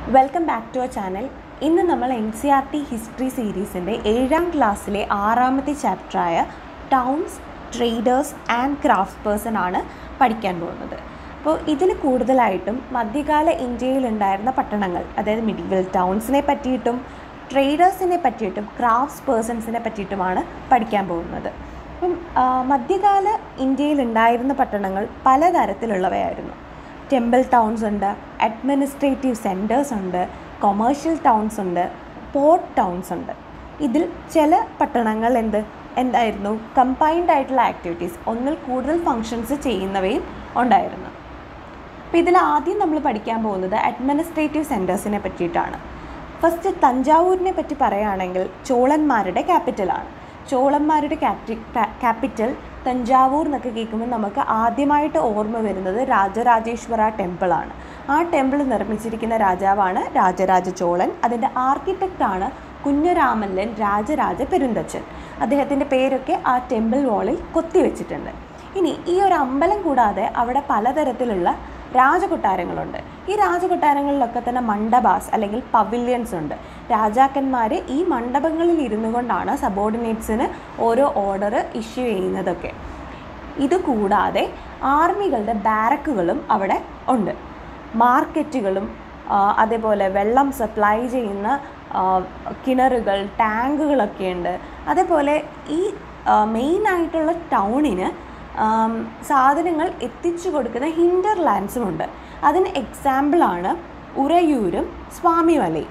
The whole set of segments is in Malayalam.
Welcome back to our channel ഇന്ന് നമ്മൾ N C R T history സീരീസിൻ്റെ ഏഴാം ക്ലാസ്സിലെ ആറാമത്തെ ചാപ്റ്ററായ towns traders and craft person ആണ് പഠിക്കാൻ പോകുന്നത് അപ്പോൾ ഇതിൽ കൂടുതലായിട്ടും മധ്യകാല ഇന്ത്യയിൽ ഉണ്ടായിരുന്ന പട്ടണങ്ങൾ അതായത് മിഡീവൽ ടൗൺസിനെ പറ്റിയിട്ടും ട്രേഡേഴ്സിനെ പറ്റിയിട്ടും ക്രാഫ്റ്റ്സ് പേഴ്സൺസിനെ പറ്റിയിട്ടുമാണ് പഠിക്കാൻ പോകുന്നത് അപ്പം ആ, മധ്യകാല ഇന്ത്യയിൽ ഉണ്ടായിരുന്ന പട്ടണങ്ങൾ പലതരത്തിലുള്ളവയായിരുന്നു ടെമ്പിൾ ടൗൺസ് ഉണ്ട് അഡ്മിനിസ്ട്രേറ്റീവ് സെൻറ്റേഴ്സ് ഉണ്ട് കൊമേഴ്ഷ്യൽ ടൗൺസ് ഉണ്ട് പോർട്ട് ടൗൺസ് ഉണ്ട് ഇതിൽ ചില പട്ടണങ്ങൾ എന്ത് എന്തായിരുന്നു കമ്പൈൻഡ് ആയിട്ടുള്ള ആക്ടിവിറ്റീസ് ഒന്നിൽ കൂടുതൽ ഫങ്ഷൻസ് ചെയ്യുന്നവയും ഉണ്ടായിരുന്നു അപ്പോൾ ഇതിൽ ആദ്യം നമ്മൾ പഠിക്കാൻ പോകുന്നത് അഡ്മിനിസ്ട്രേറ്റീവ് സെൻറ്റേഴ്സിനെ പറ്റിയിട്ടാണ് ഫസ്റ്റ് തഞ്ചാവൂരിനെ പറ്റി പറയുകയാണെങ്കിൽ ചോളന്മാരുടെ ക്യാപിറ്റലാണ് ചോളന്മാരുടെ ക്യാപി ക്യാപിറ്റൽ തഞ്ചാവൂർ എന്നൊക്കെ കേൾക്കുമ്പോൾ നമുക്ക് ആദ്യമായിട്ട് ഓർമ്മ വരുന്നത് രാജരാജേശ്വര ടെമ്പിളാണ് ആ ടെമ്പിൾ നിർമ്മിച്ചിരിക്കുന്ന രാജാവാണ് രാജരാജ ചോളൻ അതിൻ്റെ ആർക്കിടെക്റ്റാണ് കുഞ്ഞരാമല്ലൻ രാജരാജ പെരുന്തച്ചൻ അദ്ദേഹത്തിൻ്റെ പേരൊക്കെ ആ ടെമ്പിൾ വാളിൽ കൊത്തിവെച്ചിട്ടുണ്ട് ഇനി ഈ ഒരു അമ്പലം കൂടാതെ അവിടെ പലതരത്തിലുള്ള രാജകൊട്ടാരങ്ങളുണ്ട് ഈ രാജകൊട്ടാരങ്ങളിലൊക്കെ തന്നെ മണ്ഡപാസ് അല്ലെങ്കിൽ പവിലിയൻസ് ഉണ്ട് രാജാക്കന്മാർ ഈ മണ്ഡപങ്ങളിൽ ഇരുന്നു കൊണ്ടാണ് സബോർഡിനേറ്റ്സിന് ഓരോ ഓർഡർ ഇഷ്യൂ ചെയ്യുന്നതൊക്കെ ഇത് കൂടാതെ ആർമികളുടെ ബാരക്കുകളും അവിടെ ഉണ്ട് മാർക്കറ്റുകളും ആ, അതേപോലെ വെള്ളം സപ്ലൈ ചെയ്യുന്ന ആ, കിണറുകൾ ടാങ്കുകളൊക്കെ ഉണ്ട് അതേപോലെ ഈ മെയിനായിട്ടുള്ള ടൗണിന് ആം, സാധനങ്ങൾ എത്തിച്ചു കൊടുക്കുന്ന ഹിൻഡർ ലാൻഡ്സും ഉണ്ട് അതിന് എക്സാമ്പിളാണ് ഉറയൂരും സ്വാമിമലയും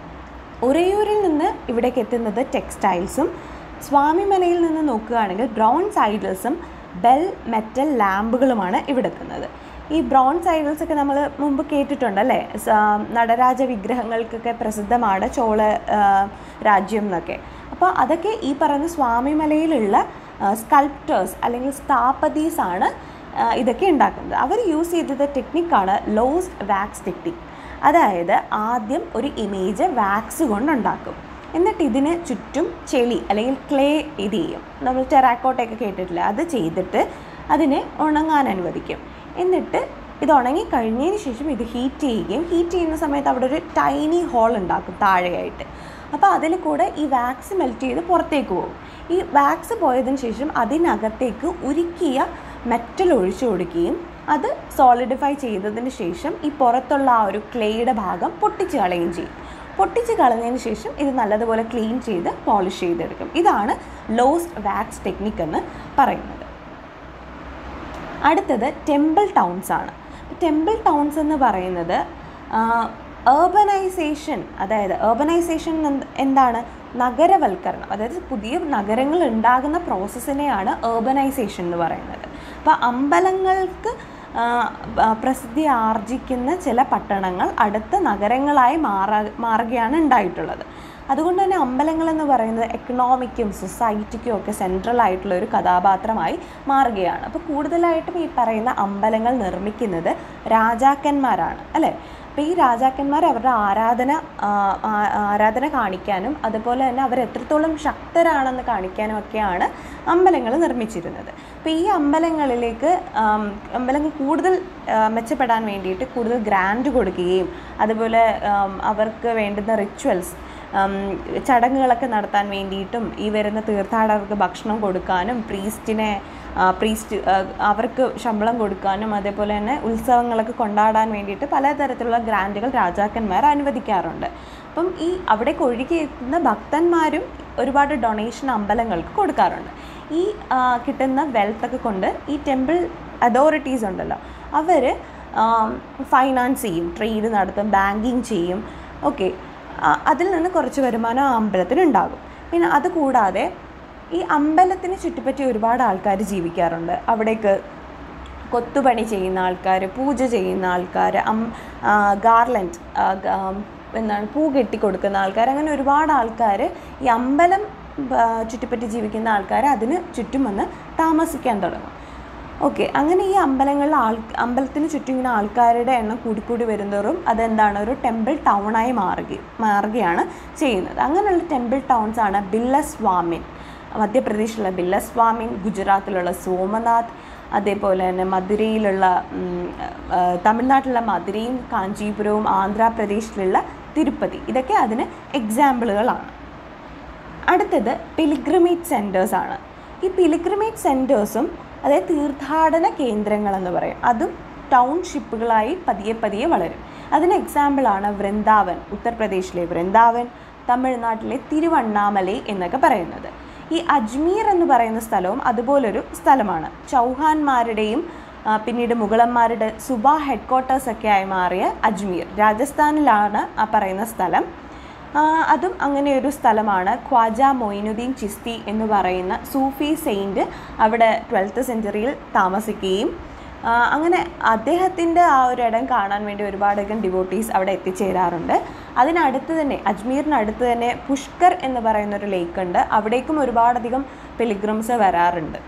ഉറയൂരിൽ നിന്ന് ഇവിടേക്ക് എത്തുന്നത് ടെക്സ്റ്റൈൽസും സ്വാമിമലയിൽ നിന്ന് നോക്കുകയാണെങ്കിൽ ബ്രോൺസ് ഐഡൽസും ബെൽ മെറ്റൽ ലാമ്പുകളുമാണ് ഇവിടെ എത്തുന്നത് ഈ ബ്രോൺസ് ഐഡൽസ് ഒക്കെ നമ്മൾ മുമ്പ് കേട്ടിട്ടുണ്ടല്ലേ സ- നടരാജ വിഗ്രഹങ്ങൾക്കൊക്കെ പ്രസിദ്ധമാണ് ചോള ആ, രാജ്യം എന്നൊക്കെ അപ്പോൾ അതൊക്കെ ഈ പറയുന്ന സ്വാമിമലയിലുള്ള സ്കൾപ്റ്റേഴ്സ് അല്ലെങ്കിൽ സ്ഥാപതീസ് ആണ് ആ, ഇതൊക്കെ ഉണ്ടാക്കുന്നത് അവർ യൂസ് ചെയ്തത് ടെക്നിക്കാണ് ലോസ് വാക്സ് ടെക്നിക് അതായത് ആദ്യം ഒരു ഇമേജ് വാക്സ് കൊണ്ടുണ്ടാക്കും എന്നിട്ട് ഇതിന് ചുറ്റും ചെളി അല്ലെങ്കിൽ ക്ലേ ഇത് ചെയ്യും നമ്മൾ ടെറാക്കോട്ടയൊക്കെ കേട്ടിട്ടില്ല അത് ചെയ്തിട്ട് അതിനെ ഉണങ്ങാൻ അനുവദിക്കും എന്നിട്ട് ഇത് ഉണങ്ങി കഴിഞ്ഞതിന് ശേഷം ഇത് ഹീറ്റ് ചെയ്യുകയും ഹീറ്റ് ചെയ്യുന്ന സമയത്ത് അവിടെ ഒരു ടൈനി ഹോൾ ഉണ്ടാക്കും താഴെയായിട്ട് അപ്പോൾ അതിൽ കൂടെ ഈ വാക്സ് മെൽറ്റ് ചെയ്ത് പുറത്തേക്ക് പോകും ഈ വാക്സ് പോയതിന് ശേഷം അതിനകത്തേക്ക് ഉരുക്കിയ മെറ്റൽ ഒഴിച്ചു കൊടുക്കുകയും അത് സോളിഡിഫൈ ചെയ്തതിന് ശേഷം ഈ പുറത്തുള്ള ആ ഒരു ക്ലേയുടെ ഭാഗം പൊട്ടിച്ച് കളയുകയും ചെയ്യും പൊട്ടിച്ച് കളഞ്ഞതിന് ശേഷം ഇത് നല്ലതുപോലെ ക്ലീൻ ചെയ്ത് പോളിഷ് ചെയ്തെടുക്കും ഇതാണ് ലോസ്റ്റ് വാക്സ് ടെക്നിക് എന്ന് പറയുന്നത് അടുത്തത് ടെമ്പിൾ ടൗൺസ് ആണ് ടെമ്പിൾ ടൗൺസ് എന്ന് പറയുന്നത് ഏർബനൈസേഷൻ അതായത് ഏർബനൈസേഷൻ എന്താണ് നഗരവൽക്കരണം അതായത് പുതിയ നഗരങ്ങൾ ഉണ്ടാകുന്ന പ്രോസസ്സിനെയാണ് ഏർബനൈസേഷൻ എന്ന് പറയുന്നത് അപ്പോൾ അമ്പലങ്ങൾക്ക് ആ, ആ, പ്രസിദ്ധി ആർജിക്കുന്ന ചില പട്ടണങ്ങൾ അടുത്ത നഗരങ്ങളായി മാറാ മാറുകയാണ് ഉണ്ടായിട്ടുള്ളത് അതുകൊണ്ട് തന്നെ അമ്പലങ്ങൾ എന്ന് പറയുന്നത് എക്കണോമിക്കും സൊസൈറ്റിക്കും ഒക്കെ സെൻട്രൽ ആയിട്ടുള്ള ഒരു കഥാപാത്രമായി മാറുകയാണ് അപ്പോൾ കൂടുതലായിട്ടും ഈ പറയുന്ന അമ്പലങ്ങൾ നിർമ്മിക്കുന്നത് രാജാക്കന്മാരാണ് അല്ലേ അപ്പോൾ ഈ രാജാക്കന്മാർ അവരുടെ ആരാധന ആ, ആ- ആരാധന കാണിക്കാനും അതുപോലെ തന്നെ അവർ എത്രത്തോളം ശക്തരാണെന്ന് കാണിക്കാനും ഒക്കെയാണ് അമ്പലങ്ങൾ നിർമ്മിച്ചിരുന്നത് അപ്പോൾ ഈ അമ്പലങ്ങളിലേക്ക് ആം, അമ്പലങ്ങൾ കൂടുതൽ ആ, മെച്ചപ്പെടാൻ വേണ്ടിയിട്ട് കൂടുതൽ ഗ്രാൻഡ് കൊടുക്കുകയും അതുപോലെ ആം, അവർക്ക് വേണ്ടുന്ന റിച്വൽസ് ചടങ്ങുകളൊക്കെ നടത്താൻ വേണ്ടിയിട്ടും ഈ വരുന്ന തീർത്ഥാടകർക്ക് ഭക്ഷണം കൊടുക്കാനും പ്രീസ്റ്റിനെ പ്രീസ്റ്റ് അവർക്ക് ശമ്പളം കൊടുക്കാനും അതേപോലെ തന്നെ ഉത്സവങ്ങളൊക്കെ കൊണ്ടാടാൻ വേണ്ടിയിട്ട് പലതരത്തിലുള്ള ഗ്രാൻറ്റുകൾ രാജാക്കന്മാർ അനുവദിക്കാറുണ്ട് അപ്പം ഈ അവിടേക്ക് ഒഴുകിയെത്തുന്ന ഭക്തന്മാരും ഒരുപാട് ഡൊണേഷൻ അമ്പലങ്ങൾക്ക് കൊടുക്കാറുണ്ട് ഈ ആ, കിട്ടുന്ന വെൽത്തൊക്കെ കൊണ്ട് ഈ ടെമ്പിൾ അതോറിറ്റീസ് ഉണ്ടല്ലോ അവർ ഫൈനാൻസ് ചെയ്യും ട്രേഡ് നടത്തും ബാങ്കിങ് ചെയ്യും ഓക്കെ അതിൽ നിന്ന് കുറച്ച് വരുമാനം ആ അമ്പലത്തിന് ഉണ്ടാകും പിന്നെ അത് കൂടാതെ ഈ അമ്പലത്തിന് ചുറ്റിപ്പറ്റി ഒരുപാട് ആൾക്കാർ ജീവിക്കാറുണ്ട് അവിടേക്ക് കൊത്തുപണി ചെയ്യുന്ന ആൾക്കാർ പൂജ ചെയ്യുന്ന ആൾക്കാർ അം ഗാർലൻഡ് എന്താണ് പൂ കെട്ടി കൊടുക്കുന്ന ആൾക്കാർ അങ്ങനെ ഒരുപാട് ആൾക്കാർ ഈ അമ്പലം ആ, ചുറ്റിപ്പറ്റി ജീവിക്കുന്ന ആൾക്കാർ അതിന് ചുറ്റും വന്ന് താമസിക്കാൻ തുടങ്ങും ഓക്കെ അങ്ങനെ ഈ അമ്പലങ്ങളിൽ ആൾ അമ്പലത്തിന് ചുറ്റും ഇങ്ങനെ ആൾക്കാരുടെ എണ്ണം കൂടിക്കൂടി വരുന്നതോറും അതെന്താണ് ഒരു ടെമ്പിൾ ടൗണായി മാറുക മാറുകയാണ് ചെയ്യുന്നത് അങ്ങനെയുള്ള ടെമ്പിൾ ടൗൺസ് ആണ് ബില്ലസ്വാമിൻ മധ്യപ്രദേശിലുള്ള ബില്ലസ്വാമിൻ ഗുജറാത്തിലുള്ള സോമനാഥ് അതേപോലെ തന്നെ മധുരയിലുള്ള ഉം, ആ, തമിഴ്നാട്ടിലുള്ള മധുരയും കാഞ്ചീപുരവും ആന്ധ്രാപ്രദേശിലുള്ള തിരുപ്പതി ഇതൊക്കെ അതിന് എക്സാമ്പിളുകളാണ് അടുത്തത് പിലിഗ്രിമേജ് സെൻറ്റേഴ്സ് ആണ് ഈ പിലിഗ്രിമേജ് സെൻറ്റേഴ്സും അതായത് തീർത്ഥാടന കേന്ദ്രങ്ങളെന്ന് പറയും അതും ടൗൺഷിപ്പുകളായി പതിയെ പതിയെ വളരും അതിന് എക്സാമ്പിളാണ് വൃന്ദാവൻ ഉത്തർപ്രദേശിലെ വൃന്ദാവൻ തമിഴ്നാട്ടിലെ തിരുവണ്ണാമലൈ എന്നൊക്കെ പറയുന്നത് ഈ അജ്മീർ എന്ന് പറയുന്ന സ്ഥലവും അതുപോലൊരു സ്ഥലമാണ് ചൗഹാന്മാരുടെയും ആ, പിന്നീട് മുഗളന്മാരുടെ സുബ ഹെഡ് ക്വാർട്ടേഴ്സ് ഒക്കെ ആയി മാറിയ അജ്മീർ രാജസ്ഥാനിലാണ് ആ പറയുന്ന സ്ഥലം ആ, അതും അങ്ങനെ ഒരു സ്ഥലമാണ് ഖ്വാജ മൊയിനുദ്ദീൻ ചിസ്തി എന്ന് പറയുന്ന സൂഫി സെയിൻറ്റ് അവിടെ ട്വൽത്ത് സെഞ്ചുറിയിൽ താമസിക്കുകയും ആ, അങ്ങനെ അദ്ദേഹത്തിൻ്റെ ആ ഒരു ഇടം കാണാൻ വേണ്ടി ഒരുപാടധികം ഡിവോട്ടീസ് അവിടെ എത്തിച്ചേരാറുണ്ട് അതിനടുത്ത് തന്നെ അജ്മീറിനടുത്ത് തന്നെ പുഷ്കർ എന്ന് പറയുന്ന ഒരു ലേക്ക് ഉണ്ട് അവിടേക്കും ഒരുപാടധികം പിലിഗ്രിംസ് വരാറുണ്ട്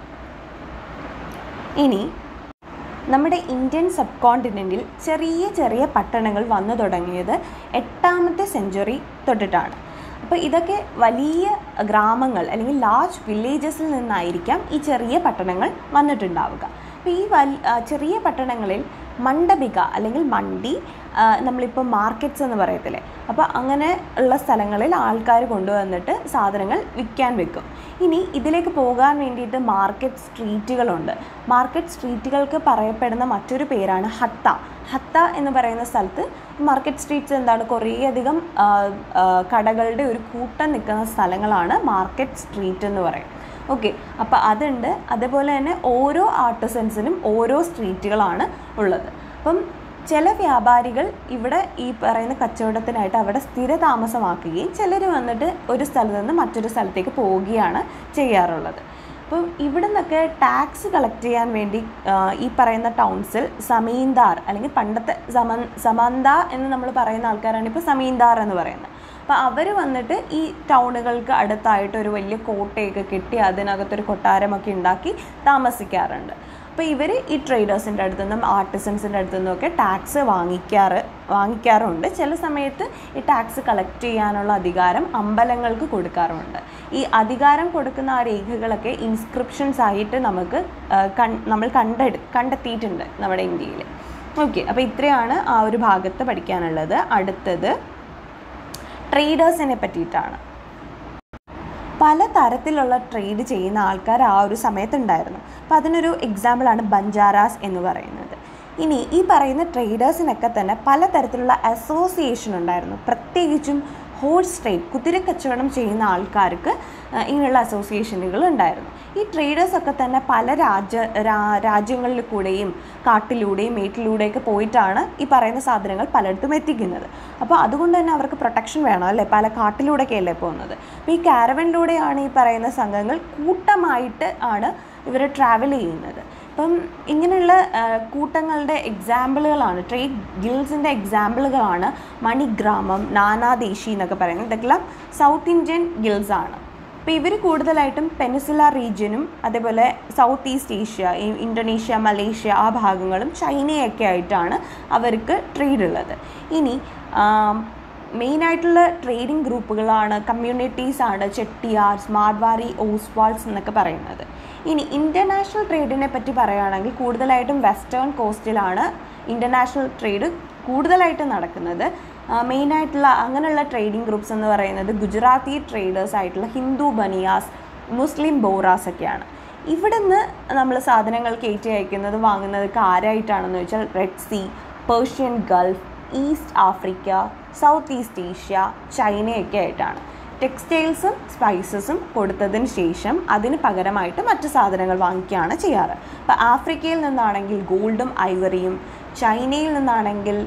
ഇനി നമ്മുടെ ഇന്ത്യൻ സബ് കോണ്ടിനെൻറ്റിൽ ചെറിയ ചെറിയ പട്ടണങ്ങൾ വന്നു തുടങ്ങിയത് എട്ടാമത്തെ സെഞ്ചുറി തൊട്ടിട്ടാണ് അപ്പോൾ ഇതൊക്കെ വലിയ ഗ്രാമങ്ങൾ അല്ലെങ്കിൽ ലാർജ് വില്ലേജസിൽ നിന്നായിരിക്കാം ഈ ചെറിയ പട്ടണങ്ങൾ വന്നിട്ടുണ്ടാവുക അപ്പോൾ ഈ വൽ ആ, ചെറിയ പട്ടണങ്ങളിൽ മണ്ഡപിക അല്ലെങ്കിൽ മണ്ടി ആ, നമ്മളിപ്പോൾ മാർക്കറ്റ്സ് എന്ന് പറയത്തില്ലേ അപ്പോൾ അങ്ങനെ ഉള്ള സ്ഥലങ്ങളിൽ ആൾക്കാർ കൊണ്ടുവന്നിട്ട് സാധനങ്ങൾ വിൽക്കാൻ വെക്കും ഇനി ഇതിലേക്ക് പോകാൻ വേണ്ടിയിട്ട് മാർക്കറ്റ് സ്ട്രീറ്റുകളുണ്ട് മാർക്കറ്റ് സ്ട്രീറ്റുകൾക്ക് പറയപ്പെടുന്ന മറ്റൊരു പേരാണ് ഹത്ത ഹത്ത എന്ന് പറയുന്ന സ്ഥലത്ത് മാർക്കറ്റ് സ്ട്രീറ്റ്സ് എന്താണ് കുറേയധികം ആ, ആ, കടകളുടെ ഒരു കൂട്ടം നിൽക്കുന്ന സ്ഥലങ്ങളാണ് മാർക്കറ്റ് സ്ട്രീറ്റ് എന്ന് പറയും ഓക്കെ അപ്പോൾ അതുണ്ട് അതേപോലെ തന്നെ ഓരോ ആർട്ടിസൻസിനും ഓരോ സ്ട്രീറ്റുകളാണ് ഉള്ളത് അപ്പം ചില വ്യാപാരികൾ ഇവിടെ ഈ പറയുന്ന കച്ചവടത്തിനായിട്ട് അവിടെ സ്ഥിര താമസമാക്കുകയും ചിലർ വന്നിട്ട് ഒരു സ്ഥലത്ത് നിന്ന് മറ്റൊരു സ്ഥലത്തേക്ക് പോവുകയാണ് ചെയ്യാറുള്ളത് അപ്പം ഇവിടെ നിന്നൊക്കെ ടാക്സ് കളക്ട് ചെയ്യാൻ വേണ്ടി ആ, ഈ പറയുന്ന ടൗൺസിൽ സമീന്ദാർ അല്ലെങ്കിൽ പണ്ടത്തെ സമൻ സമന്ത എന്ന് നമ്മൾ പറയുന്ന ആൾക്കാരാണ് ഇപ്പോൾ സമീന്ദാർ എന്ന് പറയുന്നത് അപ്പോൾ അവർ വന്നിട്ട് ഈ ടൗണുകൾക്ക് അടുത്തായിട്ട് ഒരു വലിയ കോട്ടയൊക്കെ കെട്ടി അതിനകത്തൊരു കൊട്ടാരമൊക്കെ ഉണ്ടാക്കി താമസിക്കാറുണ്ട് അപ്പോൾ ഇവർ ഈ ട്രേഡേഴ്സിൻ്റെ അടുത്തു നിന്നും ആർട്ടിസൻസിൻ്റെ അടുത്തു നിന്നൊക്കെ ടാക്സ് വാങ്ങിക്കാറ് വാങ്ങിക്കാറുണ്ട് ചില സമയത്ത് ഈ ടാക്സ് കളക്ട് ചെയ്യാനുള്ള അധികാരം അമ്പലങ്ങൾക്ക് കൊടുക്കാറുമുണ്ട് ഈ അധികാരം കൊടുക്കുന്ന ആ രേഖകളൊക്കെ ഇൻസ്ക്രിപ്ഷൻസ് ആയിട്ട് നമുക്ക് ആ, കൺ നമ്മൾ കണ്ടെടു കണ്ടെത്തിയിട്ടുണ്ട് നമ്മുടെ ഇന്ത്യയിൽ ഓക്കെ അപ്പോൾ ഇത്രയാണ് ആ ഒരു ഭാഗത്ത് പഠിക്കാനുള്ളത് അടുത്തത് ട്രേഡേഴ്സിനെ പറ്റിയിട്ടാണ് പല തരത്തിലുള്ള ട്രേഡ് ചെയ്യുന്ന ആൾക്കാർ ആ ഒരു സമയത്തുണ്ടായിരുന്നു അപ്പോൾ അതിനൊരു എക്സാമ്പിളാണ് ബഞ്ചാരാസ് എന്ന് പറയുന്നത് ഇനി ഈ പറയുന്ന ട്രേഡേഴ്സിനൊക്കെ തന്നെ പലതരത്തിലുള്ള അസോസിയേഷൻ ഉണ്ടായിരുന്നു പ്രത്യേകിച്ചും ഹോഴ്സ് ട്രേഡ് കുതിര കച്ചവടം ചെയ്യുന്ന ആൾക്കാർക്ക് ആ, ഇങ്ങനെയുള്ള അസോസിയേഷനുകൾ ഉണ്ടായിരുന്നു ഈ ട്രേഡേഴ്സൊക്കെ തന്നെ പല രാജ്യ രാ- രാജ്യങ്ങളിൽ കൂടെയും കാട്ടിലൂടെയും മേട്ടിലൂടെയൊക്കെ പോയിട്ടാണ് ഈ പറയുന്ന സാധനങ്ങൾ പലയിടത്തും എത്തിക്കുന്നത് അപ്പോൾ അതുകൊണ്ട് തന്നെ അവർക്ക് പ്രൊട്ടക്ഷൻ വേണം അല്ലേ പല കാട്ടിലൂടെയൊക്കെ അല്ലേ പോകുന്നത് അപ്പോൾ ഈ കാരവനിലൂടെയാണ് ഈ പറയുന്ന സംഘങ്ങൾ കൂട്ടമായിട്ട് ആണ് ഇവർ ട്രാവൽ ചെയ്യുന്നത് അപ്പം ഇങ്ങനെയുള്ള ആ, കൂട്ടങ്ങളുടെ എക്സാമ്പിളുകളാണ് ട്രേഡ് ഗിൽസിൻ്റെ എക്സാമ്പിളുകളാണ് മണിഗ്രാമം നാനാദേശി എന്നൊക്കെ പറയുന്നത് ഇതൊക്കെല്ലാം സൗത്ത് ഇന്ത്യൻ ഗിൽസ് ആണ് അപ്പോൾ ഇവർ കൂടുതലായിട്ടും പെനിസുല റീജിയനും അതേപോലെ സൗത്ത് ഈസ്റ്റ് ഏഷ്യ ഈ ഇന്തോനേഷ്യ മലേഷ്യ ആ ഭാഗങ്ങളും ചൈനയൊക്കെ ആയിട്ടാണ് അവർക്ക് ട്രേഡ് ഉള്ളത് ഇനി ആം, മെയിനായിട്ടുള്ള ട്രേഡിംഗ് ഗ്രൂപ്പുകളാണ് കമ്മ്യൂണിറ്റീസ് ആണ് ചെട്ടിയാർസ് മാർവാരി ഓസ്വാൾസ് എന്നൊക്കെ പറയുന്നത് ഇനി ഇൻ്റർനാഷണൽ ട്രേഡിനെ പറ്റി പറയുകയാണെങ്കിൽ കൂടുതലായിട്ടും വെസ്റ്റേൺ കോസ്റ്റിലാണ് ഇൻ്റർനാഷണൽ ട്രേഡ് കൂടുതലായിട്ട് നടക്കുന്നത് മെയിനായിട്ടുള്ള അങ്ങനെയുള്ള ട്രേഡിംഗ് ഗ്രൂപ്പ്സ് എന്ന് പറയുന്നത് ഗുജറാത്തി ട്രേഡേഴ്സ് ആയിട്ടുള്ള ഹിന്ദു ബനിയാസ് മുസ്ലിം ബോറാസ് ഒക്കെയാണ് ഇവിടുന്ന് നമ്മൾ സാധനങ്ങൾ കയറ്റി അയക്കുന്നത് വാങ്ങുന്നതൊക്കെ ആരായിട്ടാണെന്ന് വെച്ചാൽ Red Sea Persian Gulf East Africa South east Asia ചൈനയൊക്കെ ആയിട്ടാണ് ടെക്സ്റ്റൈൽസും സ്പൈസസും കൊടുത്തതിന് ശേഷം അതിന് പകരമായിട്ട് മറ്റു സാധനങ്ങൾ വാങ്ങിക്കുകയാണ് ചെയ്യാറ് ഇപ്പോൾ ആഫ്രിക്കയിൽ നിന്നാണെങ്കിൽ ഗോൾഡും ഐവറിയും ചൈനയിൽ നിന്നാണെങ്കിൽ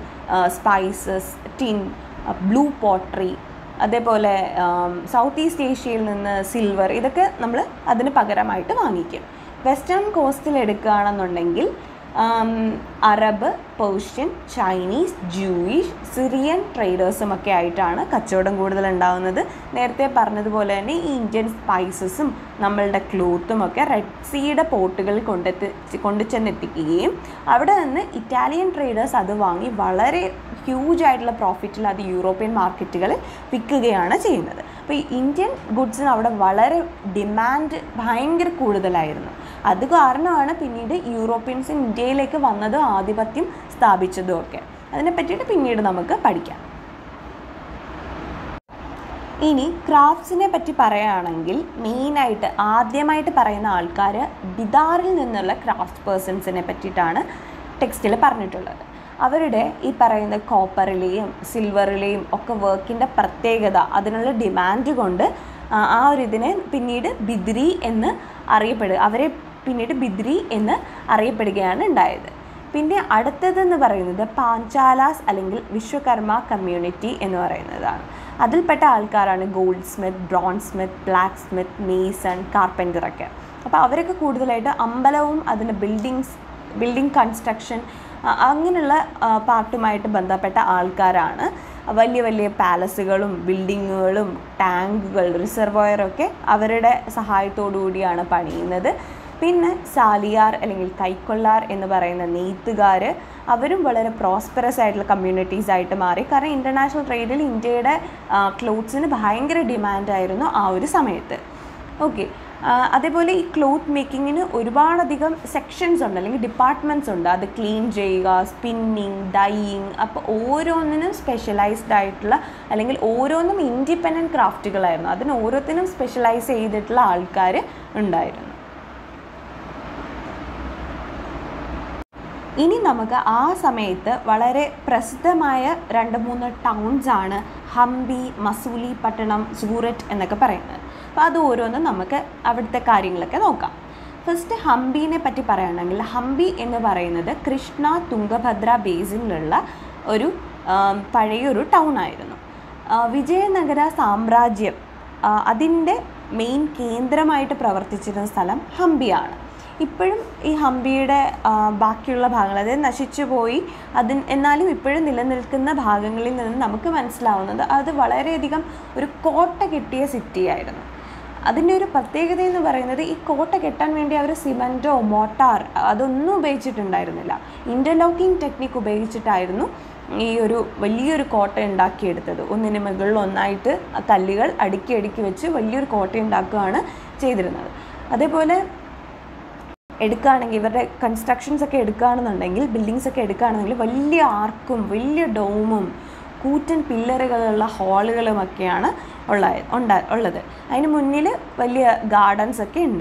സ്പൈസസ് ടിൻ ബ്ലൂ പോട്രി അതേപോലെ സൗത്ത് ഈസ്റ്റ് ഏഷ്യയിൽ നിന്ന് സിൽവർ ഇതൊക്കെ നമ്മൾ അതിന് പകരമായിട്ട് വാങ്ങിക്കും വെസ്റ്റേൺ കോസ്റ്റിൽ എടുക്കുകയാണെന്നുണ്ടെങ്കിൽ um, Arab Persian Chinese Jewish Syrian ട്രേഡേഴ്സും ഒക്കെ ആയിട്ടാണ് കച്ചവടം കൂടുതൽ ഉണ്ടാകുന്നത് നേരത്തെ പറഞ്ഞതുപോലെ തന്നെ ഈ ഇന്ത്യൻ സ്പൈസസും നമ്മളുടെ ക്ലോത്തും ഒക്കെ റെഡ് സീയുടെ പോർട്ടുകളിൽ കൊണ്ടെത്തി കൊണ്ടു ചെന്നെത്തിക്കുകയും അവിടെ നിന്ന് ഇറ്റാലിയൻ ട്രേഡേഴ്സ് അത് വാങ്ങി വളരെ ഹ്യൂജ് ആയിട്ടുള്ള പ്രോഫിറ്റിൽ അത് യൂറോപ്യൻ മാർക്കറ്റുകളിൽ വിൽക്കുകയാണ് ചെയ്യുന്നത് അപ്പോൾ ഈ ഇന്ത്യൻ ഗുഡ്സിന് അവിടെ വളരെ ഡിമാൻഡ് ഭയങ്കര കൂടുതലായിരുന്നു അത് കാരണമാണ് പിന്നീട് യൂറോപ്യൻസ് ഇന്ത്യയിലേക്ക് വന്നതും ആധിപത്യം സ്ഥാപിച്ചതും ഒക്കെ അതിനെ പറ്റിയിട്ട് പിന്നീട് നമുക്ക് പഠിക്കാം ഇനി ക്രാഫ്റ്റ്സിനെ പറ്റി പറയുകയാണെങ്കിൽ മെയിനായിട്ട് ആദ്യമായിട്ട് പറയുന്ന ആൾക്കാർ ബിദാറിൽ നിന്നുള്ള ക്രാഫ്റ്റ് പേഴ്സൺസിനെ പറ്റിയിട്ടാണ് ടെക്സ്റ്റിൽ പറഞ്ഞിട്ടുള്ളത് അവരുടെ ഈ പറയുന്ന കോപ്പറിലെയും സിൽവറിലെയും ഒക്കെ വർക്കിൻ്റെ പ്രത്യേകത അതിനുള്ള ഡിമാൻഡ് കൊണ്ട് ആ ആ ഒരു ഇതിനെ പിന്നീട് ബിദ്രി എന്ന് അറിയപ്പെടുക അവരെ പിന്നീട് ബിദ്രി എന്ന് അറിയപ്പെടുകയാണ് ഉണ്ടായത് പിന്നെ അടുത്തതെന്ന് പറയുന്നത് പാഞ്ചാലാസ് അല്ലെങ്കിൽ വിശ്വകർമ്മ കമ്മ്യൂണിറ്റി എന്ന് പറയുന്നതാണ് അതിൽപ്പെട്ട ആൾക്കാരാണ് goldsmith bronze smith blacksmith mason carpenter ഒക്കെ അപ്പോൾ അവരൊക്കെ കൂടുതലായിട്ട് അമ്പലവും അതിൻ്റെ ബിൽഡിങ്സ് ബിൽഡിംഗ് കൺസ്ട്രക്ഷൻ അങ്ങനെയുള്ള പാർട്ടുമായിട്ട് ബന്ധപ്പെട്ട ആൾക്കാരാണ് വലിയ വലിയ പാലസുകളും ബിൽഡിങ്ങുകളും ടാങ്കുകൾ റിസർവോയറൊക്കെ അവരുടെ സഹായത്തോടു കൂടിയാണ് പണിയുന്നത് പിന്നെ സാലിയാർ അല്ലെങ്കിൽ കൈക്കൊള്ളാർ എന്ന് പറയുന്ന നെയ്ത്തുകാർ അവരും വളരെ പ്രോസ്പെറസ് ആയിട്ടുള്ള കമ്മ്യൂണിറ്റീസ് ആയിട്ട് മാറി കാരണം ഇൻ്റർനാഷണൽ ട്രേഡിൽ ഇന്ത്യയുടെ ക്ലോത്ത്സിന് ഭയങ്കര ഡിമാൻഡായിരുന്നു ആ ഒരു സമയത്ത് ഓക്കെ അതേപോലെ ഈ ക്ലോത്ത് മേക്കിങ്ങിന് ഒരുപാടധികം സെക്ഷൻസ് ഉണ്ട് അല്ലെങ്കിൽ ഡിപ്പാർട്ട്മെൻറ്റ്സ് ഉണ്ട് അത് ക്ലീൻ ചെയ്യുക സ്പിന്നിങ് ഡൈയിങ് അപ്പോൾ ഓരോന്നിനും സ്പെഷ്യലൈസ്ഡ് ആയിട്ടുള്ള അല്ലെങ്കിൽ ഓരോന്നും ഇൻഡിപെൻഡൻറ്റ് ക്രാഫ്റ്റുകളായിരുന്നു അതിന് ഓരോത്തിനും സ്പെഷ്യലൈസ് ചെയ്തിട്ടുള്ള ആൾക്കാർ ഉണ്ടായിരുന്നു ഇനി നമുക്ക് ആ സമയത്ത് വളരെ പ്രസിദ്ധമായ രണ്ട് മൂന്ന് ടൗൺസ് ആണ് ഹംപി മസൂലി പട്ടണം സൂററ്റ് എന്നൊക്കെ പറയുന്നത് അപ്പോൾ അത് ഓരോന്നും നമുക്ക് അവിടുത്തെ കാര്യങ്ങളൊക്കെ നോക്കാം ഫസ്റ്റ് ഹംപിനെ പറ്റി പറയുകയാണെങ്കിൽ ഹംപി എന്ന് പറയുന്നത് കൃഷ്ണ തുംഗഭദ്ര ബേസിനിലുള്ള ഒരു പഴയൊരു ടൗൺ ആയിരുന്നു വിജയനഗര സാമ്രാജ്യം അതിൻ്റെ മെയിൻ കേന്ദ്രമായിട്ട് പ്രവർത്തിച്ചിരുന്ന സ്ഥലം ഹംപിയാണ് ഇപ്പോഴും ഈ ഹംപിയുടെ ബാക്കിയുള്ള ഭാഗങ്ങൾ അതായത് നശിച്ചു പോയി അതിന് എന്നാലും ഇപ്പോഴും നിലനിൽക്കുന്ന ഭാഗങ്ങളിൽ നിന്ന് നമുക്ക് മനസ്സിലാവുന്നത് അത് വളരെയധികം ഒരു കോട്ട കെട്ടിയ സിറ്റി ആയിരുന്നു അതിൻ്റെ ഒരു പ്രത്യേകത എന്ന് പറയുന്നത് ഈ കോട്ട കെട്ടാൻ വേണ്ടി അവർ സിമൻറ്റോ മോട്ടാർ അതൊന്നും ഉപയോഗിച്ചിട്ടുണ്ടായിരുന്നില്ല ഇൻ്റർലോക്കിംഗ് ടെക്നിക്ക് ഉപയോഗിച്ചിട്ടായിരുന്നു ഈ ഒരു വലിയൊരു കോട്ട ഉണ്ടാക്കിയെടുത്തത് ഒന്നിന് മുകളിൽ ഒന്നായിട്ട് കല്ലുകൾ അടുക്കി അടുക്കി വെച്ച് വലിയൊരു കോട്ട ഉണ്ടാക്കുകയാണ് ചെയ്തിരുന്നത് അതേപോലെ എടുക്കുകയാണെങ്കിൽ ഇവരുടെ കൺസ്ട്രക്ഷൻസ് ഒക്കെ എടുക്കുകയാണെന്നുണ്ടെങ്കിൽ ബിൽഡിങ്സ് ഒക്കെ എടുക്കുകയാണെന്നുണ്ടെങ്കിൽ വലിയ ആർക്കും വലിയ ഡോമും കൂറ്റൻ പില്ലറുകളുള്ള ഹാളുകളുമൊക്കെയാണ് ഉള്ള ഉണ്ടാ ഉള്ളത് അതിന് മുന്നിൽ വലിയ ഗാർഡൻസ് ഒക്കെ ഉണ്ട്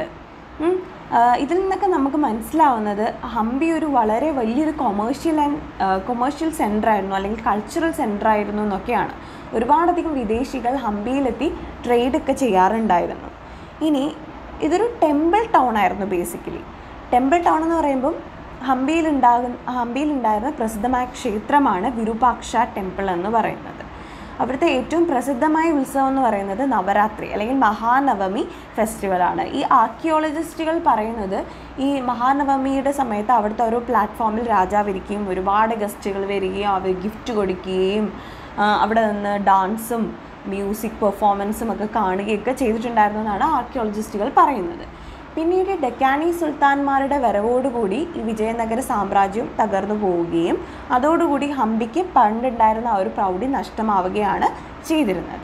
ഇതിൽ നിന്നൊക്കെ നമുക്ക് മനസ്സിലാവുന്നത് ഹംപി ഒരു വളരെ വലിയൊരു കൊമേഴ്ഷ്യൽ ആൻഡ് കൊമേഴ്ഷ്യൽ സെൻ്റർ ആയിരുന്നു അല്ലെങ്കിൽ കൾച്ചറൽ സെൻ്റർ ആയിരുന്നു എന്നൊക്കെയാണ് ഒരുപാടധികം വിദേശികൾ ഹംപിയിലെത്തി ട്രേഡൊക്കെ ചെയ്യാറുണ്ടായിരുന്നു ഇനി ഇതൊരു ടെമ്പിൾ ടൗൺ ആയിരുന്നു ബേസിക്കലി ടെമ്പിൾ ടൗൺ എന്ന് പറയുമ്പം ഹംപിയിലുണ്ടാകുന്ന ഹംപിയിലുണ്ടായിരുന്ന പ്രസിദ്ധമായ ക്ഷേത്രമാണ് വിരൂപാക്ഷ ടെമ്പിൾ എന്ന് പറയുന്നത് അവിടുത്തെ ഏറ്റവും പ്രസിദ്ധമായ ഉത്സവം എന്ന് പറയുന്നത് നവരാത്രി അല്ലെങ്കിൽ മഹാനവമി ഫെസ്റ്റിവലാണ് ഈ ആർക്കിയോളജിസ്റ്റുകൾ പറയുന്നത് ഈ മഹാനവമിയുടെ സമയത്ത് അവിടുത്തെ ഓരോ പ്ലാറ്റ്ഫോമിൽ രാജാവ് ഇരിക്കുകയും ഒരുപാട് ഗസ്റ്റുകൾ വരികയും അവർ ഗിഫ്റ്റ് കൊടുക്കുകയും അവിടെ നിന്ന് ഡാൻസും മ്യൂസിക് പെർഫോമൻസും ഒക്കെ കാണുകയൊക്കെ ചെയ്തിട്ടുണ്ടായിരുന്നു എന്നാണ് ആർക്കിയോളജിസ്റ്റുകൾ പറയുന്നത് പിന്നീട് ഡെക്കാനി സുൽത്താൻമാരുടെ വരവോടുകൂടി ഈ വിജയനഗര സാമ്രാജ്യം തകർന്നു പോവുകയും അതോടുകൂടി ഹംപിക്ക് പണ്ടുണ്ടായിരുന്ന ആ ഒരു പ്രൗഢി നഷ്ടമാവുകയാണ് ചെയ്തിരുന്നത്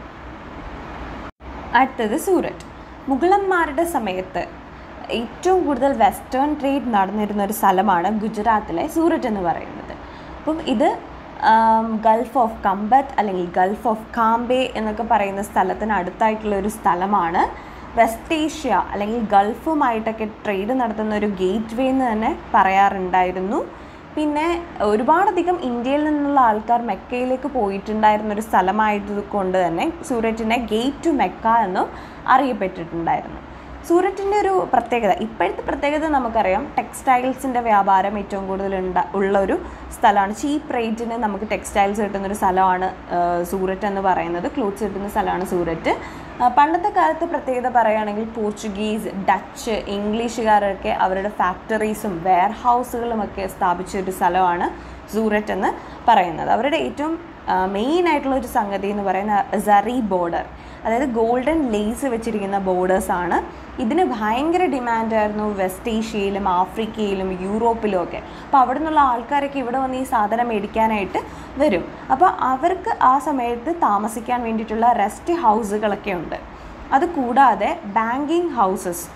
അടുത്തത് സൂററ്റ് മുഗളന്മാരുടെ സമയത്ത് ഏറ്റവും കൂടുതൽ വെസ്റ്റേൺ ട്രേഡ് നടന്നിരുന്ന ഒരു സ്ഥലമാണ് ഗുജറാത്തിലെ സൂററ്റ് എന്ന് പറയുന്നത് അപ്പം ഇത് ഗൾഫ് ഓഫ് കമ്പത്ത് അല്ലെങ്കിൽ ഗൾഫ് ഓഫ് കാംബെ എന്നൊക്കെ പറയുന്ന സ്ഥലത്തിന് അടുത്തായിട്ടുള്ള ഒരു സ്ഥലമാണ് വെസ്റ്റ് ഏഷ്യ അല്ലെങ്കിൽ ഗൾഫുമായിട്ടൊക്കെ ട്രേഡ് നടത്തുന്ന ഒരു ഗേറ്റ് വേ എന്ന് തന്നെ പറയാറുണ്ടായിരുന്നു പിന്നെ ഒരുപാടധികം ഇന്ത്യയിൽ നിന്നുള്ള ആൾക്കാർ മെക്കയിലേക്ക് പോയിട്ടുണ്ടായിരുന്ന ഒരു സ്ഥലമായത് കൊണ്ട് തന്നെ സൂററ്റിനെ ഗേറ്റ് ടു മെക്ക എന്നും അറിയപ്പെട്ടിട്ടുണ്ടായിരുന്നു സൂററ്റിൻ്റെ ഒരു പ്രത്യേകത ഇപ്പോഴത്തെ പ്രത്യേകത നമുക്കറിയാം ടെക്സ്റ്റൈൽസിൻ്റെ വ്യാപാരം ഏറ്റവും കൂടുതൽ ഉണ്ട ഉള്ള ഒരു സ്ഥലമാണ് ചീപ്പ് റേറ്റിന് നമുക്ക് ടെക്സ്റ്റൈൽസ് കിട്ടുന്ന ഒരു സ്ഥലമാണ് സൂററ്റ് എന്ന് പറയുന്നത് ക്ലോത്ത്സ് കിട്ടുന്ന സ്ഥലമാണ് സൂററ്റ് പണ്ടത്തെ കാലത്ത് പ്രത്യേകത പറയുകയാണെങ്കിൽ പോർച്ചുഗീസ് ഡച്ച് ഇംഗ്ലീഷുകാരൊക്കെ അവരുടെ ഫാക്ടറീസും വെയർ ഹൗസുകളും ഒക്കെ സ്ഥാപിച്ച ഒരു സ്ഥലമാണ് സൂററ്റ് എന്ന് പറയുന്നത് അവരുടെ ഏറ്റവും മെയിൻ ആയിട്ടുള്ള ഒരു സംഗതി എന്ന് പറയുന്ന സറി ബോർഡർ അതായത് ഗോൾഡൻ ലേസ് വെച്ചിരിക്കുന്ന ബോർഡേഴ്സാണ് ഇതിന് ഭയങ്കര ഡിമാൻഡായിരുന്നു വെസ്റ്റ് ഏഷ്യയിലും ആഫ്രിക്കയിലും യൂറോപ്പിലും ഒക്കെ അപ്പോൾ അവിടെ നിന്നുള്ള ആൾക്കാരൊക്കെ ഇവിടെ വന്ന് ഈ സാധനം മേടിക്കാനായിട്ട് വരും അപ്പോൾ അവർക്ക് ആ സമയത്ത് താമസിക്കാൻ വേണ്ടിയിട്ടുള്ള റെസ്റ്റ് ഹൗസുകളൊക്കെ ഉണ്ട് അത് കൂടാതെ ബാങ്കിങ് ഹൗസസ്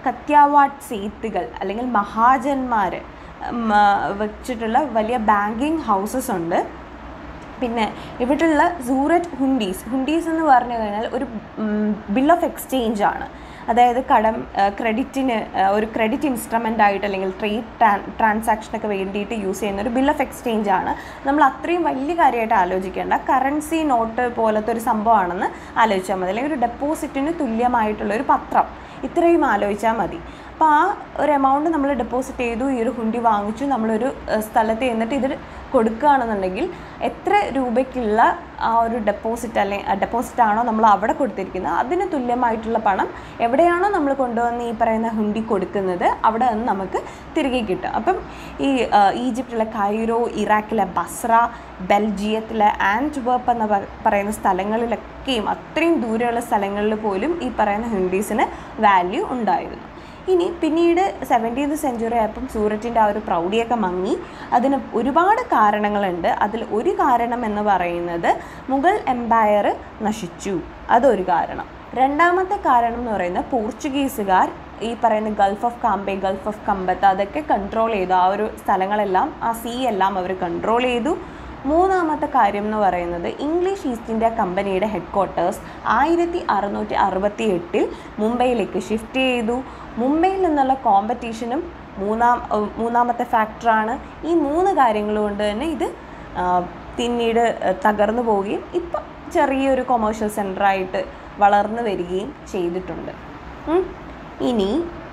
കത്യാവാട്ട് സേത്തുകൾ അല്ലെങ്കിൽ മഹാജന്മാർ വെച്ചിട്ടുള്ള വലിയ ബാങ്കിങ് ഹൗസസ് ഉണ്ട് പിന്നെ ഇവിടെയുള്ള സൂററ്റ് ഹുണ്ടീസ് ഹുണ്ടീസ് എന്ന് പറഞ്ഞു കഴിഞ്ഞാൽ ഒരു ബിൽ ഓഫ് എക്സ്ചേഞ്ച് ആണ് അതായത് കടം ക്രെഡിറ്റിന് ഒരു ക്രെഡിറ്റ് ഇൻസ്ട്രുമെൻ്റ് ആയിട്ട് അല്ലെങ്കിൽ ട്രേഡ് ട്രാൻസാക്ഷനൊക്കെ വേണ്ടിയിട്ട് യൂസ് ചെയ്യുന്ന ഒരു ബിൽ ഓഫ് എക്സ്ചേഞ്ച് ആണ് നമ്മൾ അത്രയും വലിയ കാര്യമായിട്ട് ആലോചിക്കേണ്ട കറൻസി നോട്ട് പോലത്തെ ഒരു സംഭവമാണെന്ന് ആലോചിച്ചാൽ മതി അല്ലെങ്കിൽ ഒരു ഡെപ്പോസിറ്റിന് തുല്യമായിട്ടുള്ള ഒരു പത്രം ഇത്രയും ആലോചിച്ചാൽ മതി അപ്പോൾ ആ ഒരു എമൗണ്ട് നമ്മൾ ഡെപ്പോസിറ്റ് ചെയ്തു ഈ ഒരു ഹുണ്ടി വാങ്ങിച്ചു നമ്മളൊരു ഏഹ്, സ്ഥലത്ത് ചെന്നിട്ട് ഇത് കൊടുക്കുകയാണെന്നുണ്ടെങ്കിൽ എത്ര രൂപയ്ക്കുള്ള ആ ഒരു ഡെപ്പോസിറ്റ് അല്ലെങ്കിൽ ഡെപ്പോസിറ്റ് ആണോ നമ്മൾ അവിടെ കൊടുത്തിരിക്കുന്നത് അതിന് തുല്യമായിട്ടുള്ള പണം എവിടെയാണോ നമ്മൾ കൊണ്ടുവന്ന് ഈ പറയുന്ന ഹുണ്ടി കൊടുക്കുന്നത് അവിടെ നിന്ന് നമുക്ക് തിരികെ കിട്ടും അപ്പം ഈ ആ, ഈജിപ്തിലെ കൈറോ ഇറാഖിലെ ബസ്ര ബെൽജിയത്തിലെ ആൻറ്റ്വർപ്പ് എന്ന് പ- പറയുന്ന സ്ഥലങ്ങളിലൊക്കെയും അത്രയും ദൂരെയുള്ള സ്ഥലങ്ങളിൽ പോലും ഈ പറയുന്ന ഹുണ്ടീസിന് വാല്യൂ ഉണ്ടായിരുന്നു ഇനി പിന്നീട് സെവൻറ്റീൻത് സെഞ്ചുറി ആയപ്പം സൂററ്റിൻ്റെ ആ ഒരു പ്രൗഢിയൊക്കെ മങ്ങി അതിന് ഒരുപാട് കാരണങ്ങളുണ്ട് അതിൽ ഒരു കാരണം എന്ന് പറയുന്നത് മുഗൾ എംപയർ നശിച്ചു അതൊരു കാരണം രണ്ടാമത്തെ കാരണം എന്ന് പറയുന്നത് പോർച്ചുഗീസുകാർ ഈ പറയുന്ന Gulf of Cambay Gulf of Khambhat അതൊക്കെ കൺട്രോൾ ചെയ്തു ആ ഒരു സ്ഥലങ്ങളെല്ലാം ആ സീ എല്ലാം അവർ കൺട്രോൾ ചെയ്തു മൂന്നാമത്തെ കാര്യം എന്ന് പറയുന്നത് ഇംഗ്ലീഷ് ഈസ്റ്റ് ഇന്ത്യ കമ്പനിയുടെ ഹെഡ് ക്വാർട്ടേഴ്സ് ആയിരത്തി അറുന്നൂറ്റി അറുപത്തി എട്ടിൽ മുംബൈയിലേക്ക് ഷിഫ്റ്റ് ചെയ്തു മുംബൈയിൽ നിന്നുള്ള കോമ്പറ്റീഷനും മൂന്നാം ഏഹ് മൂന്നാമത്തെ ഫാക്ടറാണ് ഈ മൂന്ന് കാര്യങ്ങൾ കൊണ്ട് തന്നെ ഇത് ആ, പിന്നീട് ഏഹ് തകർന്നു പോവുകയും ഇപ്പം ചെറിയൊരു കൊമേഴ്ഷ്യൽ സെൻ്ററായിട്ട് വളർന്നു വരികയും ചെയ്തിട്ടുണ്ട് ഉം. ഇനി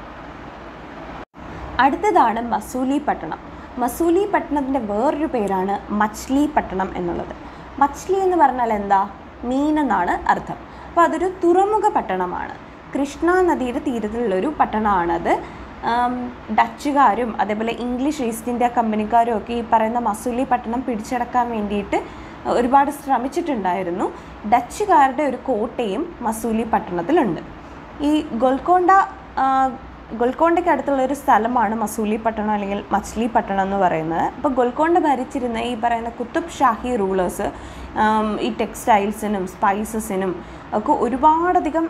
അടുത്തതാണ് മസൂലി പട്ടണം മസൂലി പട്ടണത്തിൻ്റെ വേറൊരു പേരാണ് മച്ച്ലി പട്ടണം എന്നുള്ളത് മച്ച്ലി എന്ന് പറഞ്ഞാൽ എന്താ മീൻ എന്നാണ് അർത്ഥം അപ്പോൾ അതൊരു തുറമുഖ പട്ടണമാണ് കൃഷ്ണ നദിയുടെ തീരത്തിലുള്ളൊരു പട്ടണമാണത് ആം, ഡച്ചുകാരും അതേപോലെ ഇംഗ്ലീഷ് ഈസ്റ്റ് ഇന്ത്യ കമ്പനിക്കാരും ഒക്കെ ഈ പറയുന്ന മസൂലി പട്ടണം പിടിച്ചടക്കാൻ വേണ്ടിയിട്ട് ഒരുപാട് ശ്രമിച്ചിട്ടുണ്ടായിരുന്നു ഡച്ചുകാരുടെ ഒരു കോട്ടയും മസൂലി പട്ടണത്തിലുണ്ട് ഈ ഗോൽക്കൊണ്ട ആ, ഗോൽക്കൊണ്ടയ്ക്ക് അടുത്തുള്ള ഒരു സ്ഥലമാണ് മസൂലി പട്ടണം അല്ലെങ്കിൽ മച്ച്ലി പട്ടണം എന്ന് പറയുന്നത് അപ്പോൾ ഗോൽക്കൊണ്ട ഭരിച്ചിരുന്ന ഈ പറയുന്ന കുത്തുബ് ഷാഹി റൂളേഴ്സ് ഈ ടെക്സ്റ്റൈൽസിനും സ്പൈസസിനും ഒക്കെ ഒരുപാടധികം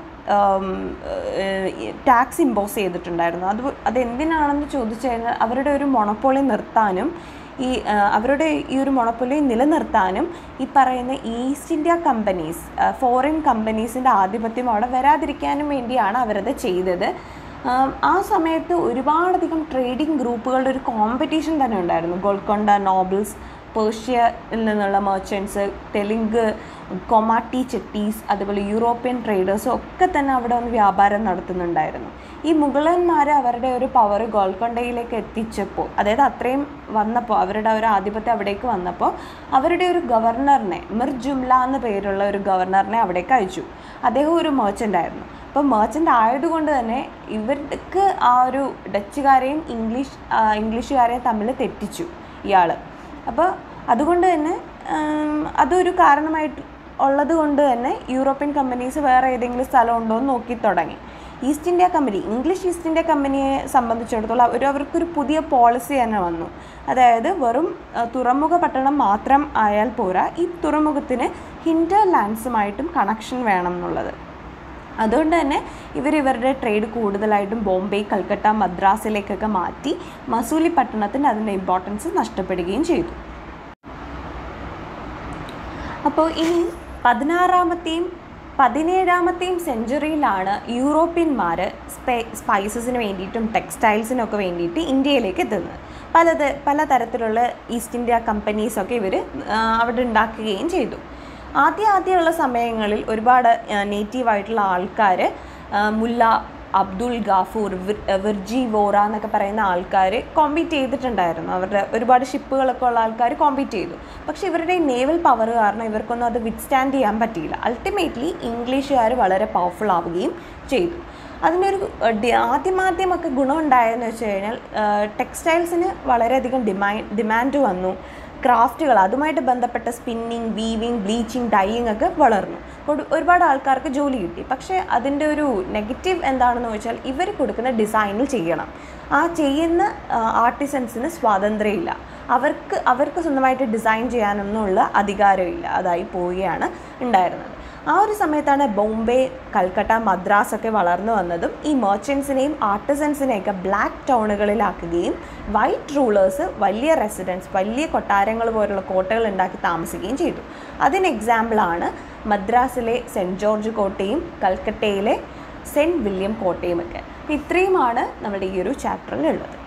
ടാക്സ് ഇമ്പോസ് ചെയ്തിട്ടുണ്ടായിരുന്നു അത് അതെന്തിനാണെന്ന് ചോദിച്ചു കഴിഞ്ഞാൽ അവരുടെ ഒരു മൊണപ്പോളി നിർത്താനും ഈ ആ, അവരുടെ ഈ ഒരു മൊണപ്പൊലി നിലനിർത്താനും ഈ പറയുന്ന ഈസ്റ്റ് ഇന്ത്യ കമ്പനീസ് ഫോറിൻ കമ്പനീസിൻ്റെ ആധിപത്യം അവിടെ വരാതിരിക്കാനും വേണ്ടിയാണ് അവരത് ചെയ്തത് ആം, ആ സമയത്ത് ഒരുപാടധികം ട്രേഡിംഗ് ഗ്രൂപ്പുകളുടെ ഒരു കോമ്പറ്റീഷൻ തന്നെ ഉണ്ടായിരുന്നു ഗോൾക്കൊണ്ട നോബിൾസ് പേർഷ്യയിൽ നിന്നുള്ള മെർച്ചൻസ് തെലുങ്ക് കൊമാട്ടി ചെട്ടീസ് അതുപോലെ യൂറോപ്യൻ ട്രേഡേഴ്സും ഒക്കെ തന്നെ അവിടെ വന്ന് വ്യാപാരം നടത്തുന്നുണ്ടായിരുന്നു ഈ മുഗളന്മാർ അവരുടെ ഒരു പവർ ഗോൾക്കൊണ്ടയിലേക്ക് എത്തിച്ചപ്പോൾ അതായത് അത്രയും വന്നപ്പോൾ അവരുടെ ഒരു ആധിപത്യം അവിടേക്ക് വന്നപ്പോൾ അവരുടെ ഒരു ഗവർണറിനെ മിർ ജുംല എന്ന പേരുള്ള ഒരു ഗവർണറിനെ അവിടേക്ക് അയച്ചു അദ്ദേഹം ഒരു merchant ആയിരുന്നു അപ്പോൾ merchant ആയതുകൊണ്ട് തന്നെ ഇവർക്ക് ആ ഒരു ഡച്ചുകാരെയും ഇംഗ്ലീഷ് ആ, ഇംഗ്ലീഷുകാരെയും തമ്മിൽ തെറ്റിച്ചു ഇയാൾ അപ്പോൾ അതുകൊണ്ട് തന്നെ ഉം, അതൊരു കാരണമായിട്ട് ഉള്ളത് കൊണ്ട് തന്നെ യൂറോപ്യൻ കമ്പനീസ് വേറെ ഏതെങ്കിലും സ്ഥലം ഉണ്ടോ എന്ന് നോക്കി തുടങ്ങി East India company English East India കമ്പനിയെ സംബന്ധിച്ചിടത്തോളം അവർ അവർക്കൊരു പുതിയ പോളിസി തന്നെ വന്നു അതായത് വെറും ആ, തുറമുഖ പട്ടണം മാത്രം ആയാൽ പോരാ ഈ തുറമുഖത്തിന് ഹിൻഡർ ലാൻഡ്സുമായിട്ടും കണക്ഷൻ വേണം എന്നുള്ളത് അതുകൊണ്ട് തന്നെ ഇവർ ഇവരുടെ ട്രേഡ് കൂടുതലായിട്ടും ബോംബെ കൽക്കട്ട മദ്രാസിലേക്കൊക്കെ മാറ്റി മസൂലി പട്ടണത്തിന് അതിൻ്റെ ഇമ്പോർട്ടൻസ് നഷ്ടപ്പെടുകയും ചെയ്തു അപ്പോൾ ഇനി പതിനാറാമത്തെയും പതിനേഴാമത്തെയും സെഞ്ചുറിയിലാണ് യൂറോപ്യന്മാർ സ്പെ സ്പൈസസിന് വേണ്ടിയിട്ടും ടെക്സ്റ്റൈൽസിനൊക്കെ വേണ്ടിയിട്ട് ഇന്ത്യയിലേക്ക് എത്തുന്നത് പലത് പലതരത്തിലുള്ള ഈസ്റ്റ് ഇന്ത്യ കമ്പനീസൊക്കെ ഇവർ അവിടെ ഉണ്ടാക്കുകയും ചെയ്തു ആദ്യ ആദ്യമുള്ള സമയങ്ങളിൽ ഒരുപാട് നേറ്റീവായിട്ടുള്ള ആൾക്കാർ മുല്ല അബ്ദുൾ ഗാഫൂർ വിർ- വിർജി വോറ എന്നൊക്കെ പറയുന്ന ആൾക്കാർ കോമ്പീറ്റ് ചെയ്തിട്ടുണ്ടായിരുന്നു അവരുടെ ഒരുപാട് ഷിപ്പുകളൊക്കെ ഉള്ള ആൾക്കാർ കോമ്പീറ്റ് ചെയ്തു പക്ഷെ ഇവരുടെ നേവൽ പവർ കാരണം ഇവർക്കൊന്നും അത് വിത്ത്സ്റ്റാൻഡ് ചെയ്യാൻ പറ്റിയില്ല അൾട്ടിമേറ്റ്ലി ഇംഗ്ലീഷുകാർ വളരെ പവർഫുൾ ആവുകയും ചെയ്തു അതിൻ്റെ ഒരു ഏഹ്, ഡി- ആദ്യമാദ്യമൊക്കെ ഗുണമുണ്ടായെന്ന് വെച്ച് കഴിഞ്ഞാൽ ടെക്സ്റ്റൈൽസിന് വളരെയധികം ഡിമാൻഡ് ഡിമാൻഡ് വന്നു ക്രാഫ്റ്റുകൾ അതുമായിട്ട് ബന്ധപ്പെട്ട സ്പിന്നിങ് വീവിങ് ബ്ലീച്ചിങ് ഡൈയിങ് ഒക്കെ വളർന്നു ഒരു- ഒരുപാട് ആൾക്കാർക്ക് ജോലി കിട്ടി പക്ഷേ അതിൻ്റെ ഒരു നെഗറ്റീവ് എന്താണെന്ന് വെച്ചാൽ ഇവർ കൊടുക്കുന്ന ഡിസൈനിൽ ചെയ്യണം ആ ചെയ്യുന്ന ആർട്ടിസൻസിന് സ്വാതന്ത്ര്യമില്ല അവർക്ക് അവർക്ക് സ്വന്തമായിട്ട് ഡിസൈൻ ചെയ്യാനൊന്നുമുള്ള അധികാരമില്ല അതായി പോവുകയാണ് ഉണ്ടായിരുന്നത് ആ ഒരു സമയത്താണ് ബോംബെ കൽക്കട്ട മദ്രാസ് ഒക്കെ വളർന്നു വന്നതും ഈ മെർച്ചൻസിനെയും ആർട്ടിസൻസിനെയൊക്കെ ബ്ലാക്ക് ടൗണുകളിലാക്കുകയും വൈറ്റ് റൂളേഴ്സ് വലിയ റെസിഡൻസ് വലിയ കൊട്ടാരങ്ങൾ പോലുള്ള കോട്ടകൾ ഉണ്ടാക്കി താമസിക്കുകയും ചെയ്തു അതിന് എക്സാമ്പിളാണ് മദ്രാസിലെ സെൻറ്റ് ജോർജ് കോട്ടയും കൽക്കട്ടയിലെ സെൻറ്റ് വില്യം കോട്ടയും ഒക്കെ ഇത്രയുമാണ് നമ്മുടെ ഈ ഒരു ചാപ്റ്ററിലുള്ളത്